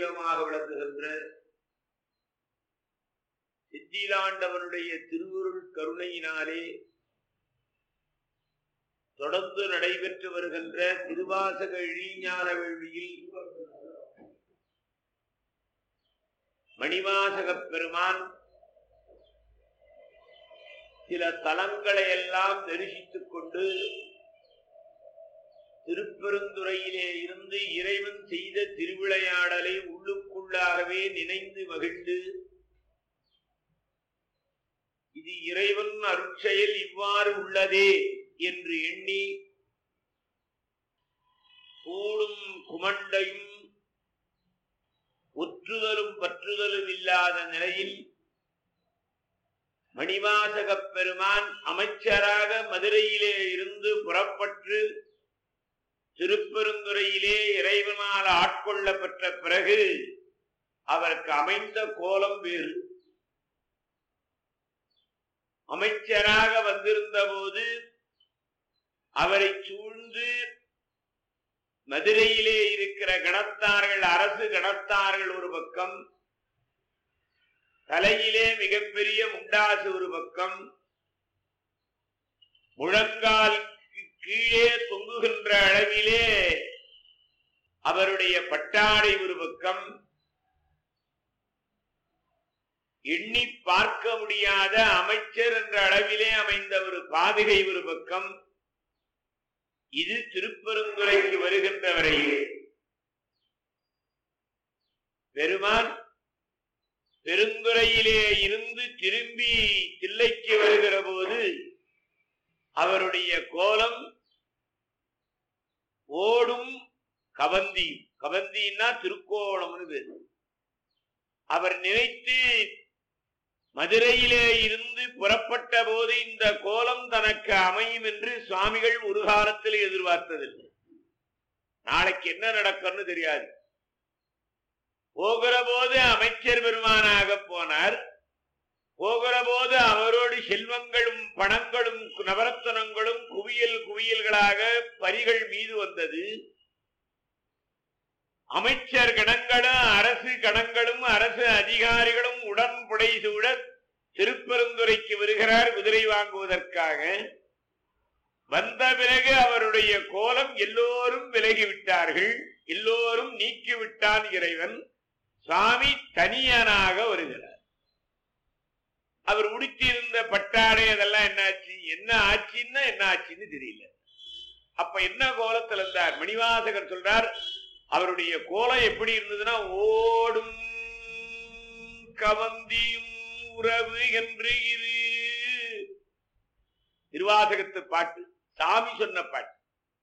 வடிவமாக விளங்குகின்ற சித்திலாண்டவனுடைய திருவுருள் கருணையினாலே தொடர்ந்து நடைபெற்று வருகின்ற திருவாசக இழிஞான வேள்வியில் மணிவாசகப் பெருமான் சில தலங்களை எல்லாம் தரிசித்துக் கொண்டு திருப்பெருந்துறையிலே இருந்து இறைவன் செய்த திருவிளையாடலை உள்ளுக்குள்ளாகவே நினைந்து மகிழ்ந்து இது இறைவன் அருட்செயல் இவ்வாறு உள்ளதே என்று எண்ணி கூடும் குமண்டையும் ஒற்றுதலும் பற்றுதலும் இல்லாத நிலையில் மணிவாசகப் பெருமான் அமைச்சராக மதுரையிலே இருந்து புறப்பட்டு திருப்பெருந்துறையிலே இறைவனால் ஆட்கொள்ளப்பட்ட பிறகு அவருக்கு அமைந்த கோலம் வேறு அமைச்சராக வந்திருந்த போது அவரை சூழ்ந்து மதுரையிலே இருக்கிற கணத்தார்கள் அரசு கணத்தார்கள் ஒரு பக்கம் தலையிலே மிகப்பெரிய முண்டாசு ஒரு பக்கம் முழங்கால் கீழே தொங்குகின்ற அளவிலே அவருடைய பட்டாடை ஒரு பக்கம் எண்ணி பார்க்க முடியாத அமைச்சர் என்ற அளவிலே அமைந்த ஒரு பாதுகை ஒரு பக்கம் இது திருப்பெருந்துறைக்கு வருகின்ற வரையிலே பெருமான் பெருந்துறையிலே இருந்து திரும்பி தில்லைக்கு வருகிற போது அவருடைய கோலம் ஓடும் கவந்தி கவந்தின்னா திருக்கோணம்னு பேரு அவர் நினைத்து மதுரையிலே இருந்து புறப்பட்ட போது இந்த கோலம் தனக்கு அமையும் என்று சுவாமிகள் ஒரு காலத்தில் எதிர்பார்த்ததில்லை நாளைக்கு என்ன நடக்கும்னு தெரியாது போகிற போது அமைச்சர் பெருமானாக போனார் போகிற போது அவரோடு செல்வங்களும் பணங்களும் நவரத்தனங்களும் குவியல் குவியல்களாக பரிகள் மீது வந்தது அமைச்சர் கணங்களும் அரசு கணங்களும் அரசு அதிகாரிகளும் உடன் புடைசூட திருப்பெருந்துறைக்கு வருகிறார் குதிரை வாங்குவதற்காக வந்த பிறகு அவருடைய கோலம் எல்லோரும் விலகிவிட்டார்கள் எல்லோரும் நீக்கிவிட்டான் இறைவன் சுவாமி தனியனாக வருகிறார் அவர் உடுத்தியிருந்த பட்டாடை அதெல்லாம் என்ன ஆச்சு என்ன ஆச்சுன்னா என்ன ஆச்சுன்னு தெரியல அப்ப என்ன கோலத்தில் இருந்தார் மணிவாசகர் சொல்றார் அவருடைய கோலம் எப்படி இருந்ததுன்னா ஓடும் கவந்தியும் உறவு என்று இரு திருவாசகத்து பாட்டு சாமி சொன்ன பாட்டு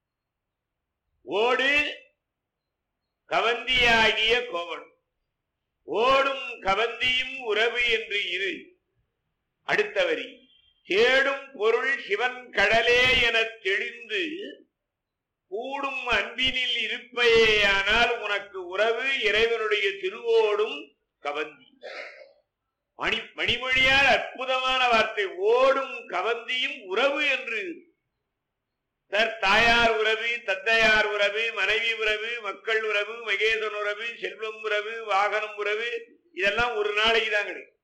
ஓடு கவந்தியாகிய கோவன் ஓடும் கவந்தியும் உறவு என்று இரு அடுத்த வரி தேடும் பொருள் சிவன் கடலே எனத் தெளிந்து கூடும் அன்பினில் இருப்பேயானால் உனக்கு உறவு இறைவனுடைய திருவோடும் கவந்தி மணி மணிமொழியால் அற்புதமான வார்த்தை ஓடும் கவந்தியும் உறவு என்று தர் தாயார் உறவு தந்தையார் உறவு மனைவி உறவு மக்கள் உறவு மகேசன் உறவு செல்வம் உறவு வாகனம் உறவு இதெல்லாம் ஒரு நாளைக்கு தான் கிடைக்கும்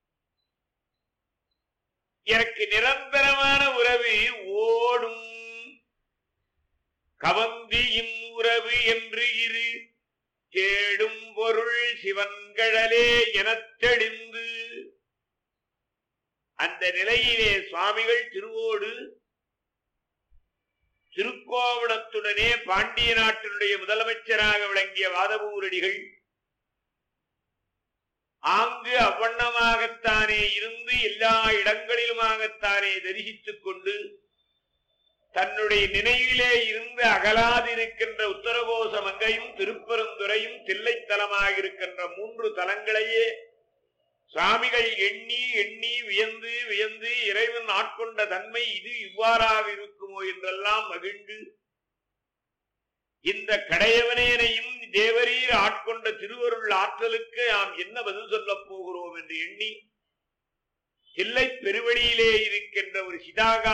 எனக்கு நிரந்தரமான உறவு ஓடும் கவந்தியின் உறவு என்று இரு தேடும் பொருள் சிவன்கழலே எனத் தெளிந்து அந்த நிலையிலே சுவாமிகள் திருவோடு திருக்கோவணத்துடனே பாண்டிய நாட்டினுடைய முதலமைச்சராக விளங்கிய வாதபூரடிகள் ஆங்கு அவ்வண்ணமாகத்தானே இருந்து எல்லா இடங்களிலுமாகத்தானே தரிசித்துக் கொண்டு தன்னுடைய நினைவிலே இருந்து அகலாதிருக்கின்ற உத்தரகோச மங்கையும் திருப்பெருந்துறையும் தில்லைத்தலமாக இருக்கின்ற மூன்று தலங்களையே சுவாமிகள் எண்ணி எண்ணி வியந்து வியந்து இறைவன் ஆட்கொண்ட தன்மை இது இவ்வாறாக இருக்குமோ என்றெல்லாம் மகிழ்ந்து இந்த கடையவனேனையும் தேவரீர் ஆட்கொண்ட திருவருள் ஆற்றலுக்கு நாம் என்ன பதில் சொல்லப் போகிறோம் என்று எண்ணி தில்லை பெருவழியிலே இருக்கின்ற ஒரு சிதாகா